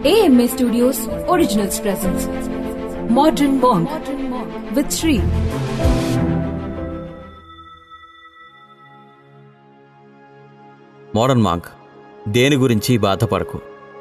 AMA Studios Originals presents Modern Monk with Sri. Modern monk దేని గురించి బాధపడకు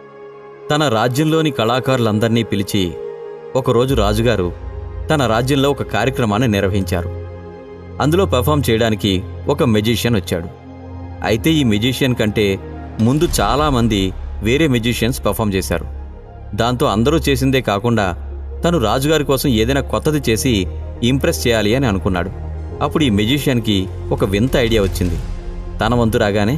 తన రాజ్యంలోని కళాకారులందర్నీ పిలిచి ఒకరోజు రాజుగారు తన రాజ్యంలో ఒక కార్యక్రమాన్ని నిర్వహించారు అందులో పెర్ఫామ్ చేయడానికి ఒక మెజిషియన్ వచ్చాడు అయితే ఈ మెజిషియన్ కంటే ముందు చాలామంది వేరే మెజిషియన్స్ పెర్ఫామ్ చేశారు దాంతో అందరూ చేసిందే కాకుండా తను రాజుగారి కోసం ఏదైనా కొత్తది చేసి ఇంప్రెస్ చేయాలి అని అనుకున్నాడు అప్పుడు ఈ మెజిషియన్కి ఒక వింత ఐడియా వచ్చింది తన వంతు రాగానే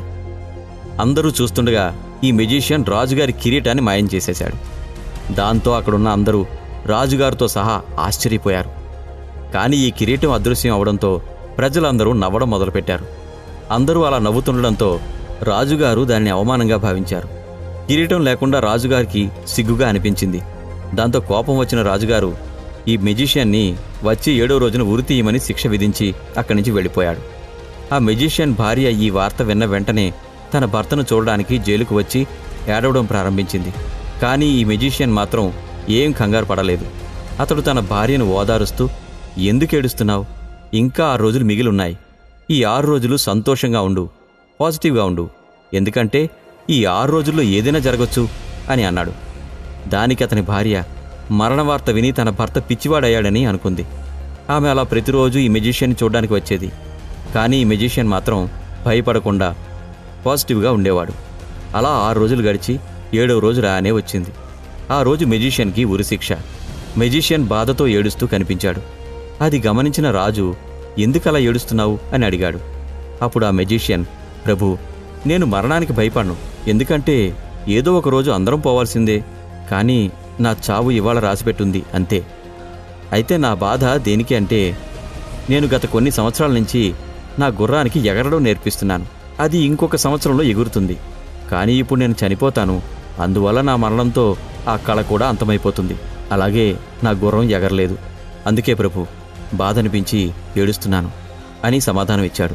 అందరూ చూస్తుండగా ఈ మెజిషియన్ రాజుగారి కిరీటాన్ని మాయం చేసేశాడు దాంతో అక్కడున్న అందరూ రాజుగారితో సహా ఆశ్చర్యపోయారు కానీ ఈ కిరీటం అదృశ్యం అవడంతో ప్రజలందరూ నవ్వడం మొదలుపెట్టారు అందరూ అలా నవ్వుతుండడంతో రాజుగారు దాన్ని అవమానంగా భావించారు కిరీటం లేకుండా రాజుగారికి సిగ్గుగా అనిపించింది దాంతో కోపం వచ్చిన రాజుగారు ఈ మెజిషియన్ని వచ్చి ఏడో రోజున ఉరి తీయమని శిక్ష విధించి అక్కడి నుంచి వెళ్ళిపోయాడు ఆ మెజిషియన్ భార్య ఈ వార్త విన్న వెంటనే తన భర్తను చూడడానికి జైలుకు వచ్చి ఏడవడం ప్రారంభించింది కానీ ఈ మెజిషియన్ మాత్రం ఏం కంగారు పడలేదు అతడు తన భార్యను ఓదారుస్తూ ఎందుకు ఏడుస్తున్నావు ఇంకా ఆరు రోజులు మిగిలున్నాయి ఈ ఆరు రోజులు సంతోషంగా ఉండు పాజిటివ్గా ఉండు ఎందుకంటే ఈ ఆరు రోజుల్లో ఏదైనా జరగచ్చు అని అన్నాడు దానికి అతని భార్య మరణ వార్త విని తన భర్త పిచ్చివాడయ్యాడని అనుకుంది ఆమె అలా ప్రతిరోజు ఈ మెజిషియన్ చూడడానికి వచ్చేది కానీ ఈ మెజిషియన్ మాత్రం భయపడకుండా పాజిటివ్గా ఉండేవాడు అలా ఆరు రోజులు గడిచి ఏడవ రోజు రానే వచ్చింది ఆ రోజు మెజిషియన్కి ఉరిశిక్ష మెజిషియన్ బాధతో ఏడుస్తూ కనిపించాడు అది గమనించిన రాజు ఎందుకలా ఏడుస్తున్నావు అని అడిగాడు అప్పుడు ఆ మెజిషియన్ ప్రభు నేను మరణానికి భయపడను ఎందుకంటే ఏదో ఒక రోజు అందరం పోవాల్సిందే కానీ నా చావు ఇవాళ రాసిపెట్టుంది అంతే అయితే నా బాధ దేనికి అంటే నేను గత కొన్ని సంవత్సరాల నుంచి నా గుర్రానికి ఎగరడం నేర్పిస్తున్నాను అది ఇంకొక సంవత్సరంలో ఎగురుతుంది కానీ ఇప్పుడు నేను చనిపోతాను అందువల్ల నా మరణంతో ఆ కళ కూడా అంతమైపోతుంది అలాగే నా గుర్రం ఎగరలేదు అందుకే ప్రభు బాధ అనిపించి ఏడుస్తున్నాను అని సమాధానం ఇచ్చాడు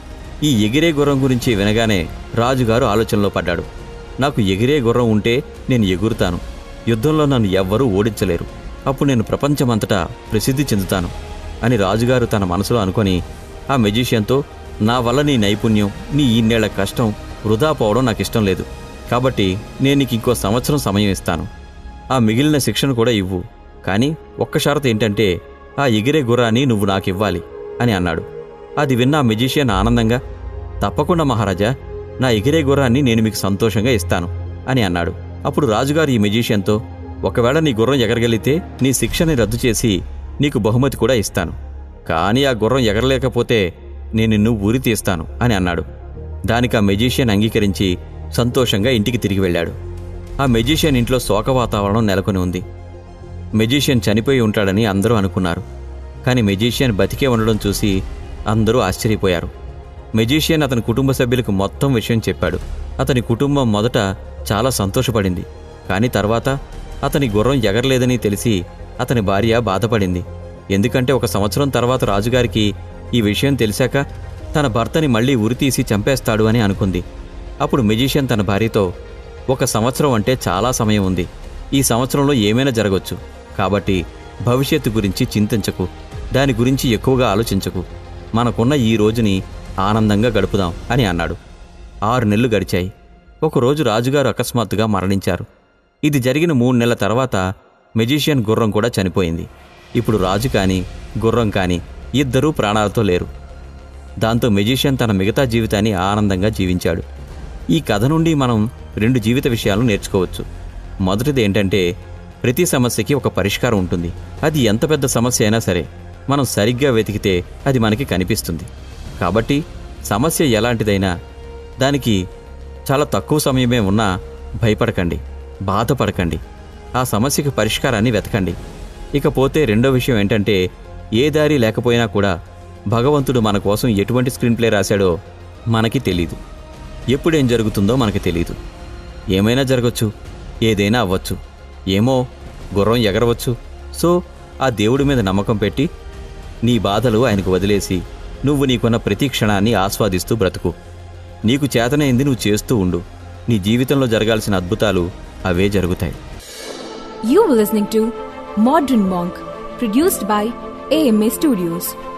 ఈ ఎగిరే గుర్రం గురించి వినగానే రాజుగారు ఆలోచనలో పడ్డాడు నాకు ఎగిరే గుర్రం ఉంటే నేను ఎగురుతాను యుద్ధంలో నన్ను ఎవ్వరూ ఓడించలేరు అప్పుడు నేను ప్రపంచమంతటా ప్రసిద్ధి చెందుతాను అని రాజుగారు తన మనసులో అనుకొని ఆ మెజిషియన్తో నా వల్ల నీ నైపుణ్యం నీ ఇన్నేళ్ల కష్టం వృధా పోవడం నాకు ఇష్టం లేదు కాబట్టి నేను నీకు ఇంకో సంవత్సరం సమయం ఇస్తాను ఆ మిగిలిన శిక్షను కూడా ఇవ్వు కానీ ఒక్క షరతు ఏంటంటే ఆ ఎగిరే గుర్రాన్ని నువ్వు నాకు ఇవ్వాలి అని అన్నాడు అది విన్న ఆ మెజిషియన్ ఆనందంగా తప్పకుండా మహారాజా నా ఎగిరే గుర్రాన్ని నేను మీకు సంతోషంగా ఇస్తాను అని అన్నాడు అప్పుడు రాజుగారు ఈ మెజిషియన్తో ఒకవేళ నీ గుర్రం ఎగరగలిగితే నీ శిక్షని రద్దు చేసి నీకు బహుమతి కూడా ఇస్తాను కానీ ఆ గుర్రం ఎగరలేకపోతే నేను నిన్ను ఊరి తీస్తాను అని అన్నాడు దానికి ఆ మెజిషియన్ అంగీకరించి సంతోషంగా ఇంటికి తిరిగి వెళ్ళాడు ఆ మెజిషియన్ ఇంట్లో శోక వాతావరణం నెలకొని ఉంది మెజిషియన్ చనిపోయి ఉంటాడని అందరూ అనుకున్నారు కానీ మెజిషియన్ బతికే ఉండడం చూసి అందరూ ఆశ్చర్యపోయారు మెజిషియన్ అతని కుటుంబ సభ్యులకు మొత్తం విషయం చెప్పాడు అతని కుటుంబం మొదట చాలా సంతోషపడింది కానీ తర్వాత అతని గుర్రం ఎగరలేదని తెలిసి అతని భార్య బాధపడింది ఎందుకంటే ఒక సంవత్సరం తర్వాత రాజుగారికి ఈ విషయం తెలిసాక తన భర్తని మళ్ళీ ఉరితీసి చంపేస్తాడు అని అనుకుంది అప్పుడు మెజిషియన్ తన భార్యతో ఒక సంవత్సరం అంటే చాలా సమయం ఉంది ఈ సంవత్సరంలో ఏమైనా జరగవచ్చు కాబట్టి భవిష్యత్తు గురించి చింతించకు దాని గురించి ఎక్కువగా ఆలోచించకు మనకున్న ఈ రోజుని ఆనందంగా గడుపుదాం అని అన్నాడు ఆరు నెలలు గడిచాయి ఒకరోజు రాజుగారు అకస్మాత్తుగా మరణించారు ఇది జరిగిన మూడు నెలల తర్వాత మెజిషియన్ గుర్రం కూడా చనిపోయింది ఇప్పుడు రాజు కానీ గుర్రం కానీ ఇద్దరూ ప్రాణాలతో లేరు దాంతో మెజిషియన్ తన మిగతా జీవితాన్ని ఆనందంగా జీవించాడు ఈ కథ నుండి మనం రెండు జీవిత విషయాలను నేర్చుకోవచ్చు మొదటిది ఏంటంటే ప్రతి సమస్యకి ఒక పరిష్కారం ఉంటుంది అది ఎంత పెద్ద సమస్య అయినా సరే మనం సరిగ్గా వెతికితే అది మనకి కనిపిస్తుంది కాబట్టి సమస్య ఎలాంటిదైనా దానికి చాలా తక్కువ సమయమే ఉన్నా భయపడకండి బాధపడకండి ఆ సమస్యకి పరిష్కారాన్ని వెతకండి ఇకపోతే రెండో విషయం ఏంటంటే ఏ దారి లేకపోయినా కూడా భగవంతుడు మన కోసం ఎటువంటి స్క్రీన్ ప్లే రాశాడో మనకి తెలీదు ఎప్పుడేం జరుగుతుందో మనకి తెలీదు ఏమైనా జరగచ్చు ఏదైనా అవ్వచ్చు ఏమో గుర్రం ఎగరవచ్చు సో ఆ దేవుడి మీద నమ్మకం పెట్టి నీ బాధలు ఆయనకు వదిలేసి నువ్వు నీకున్న ప్రతి క్షణాన్ని ఆస్వాదిస్తూ బ్రతుకు నీకు చేతనైంది నువ్వు చేస్తూ ఉండు నీ జీవితంలో జరగాల్సిన అద్భుతాలు అవే జరుగుతాయి You were listening to Modern Monk, produced by AMA Studios.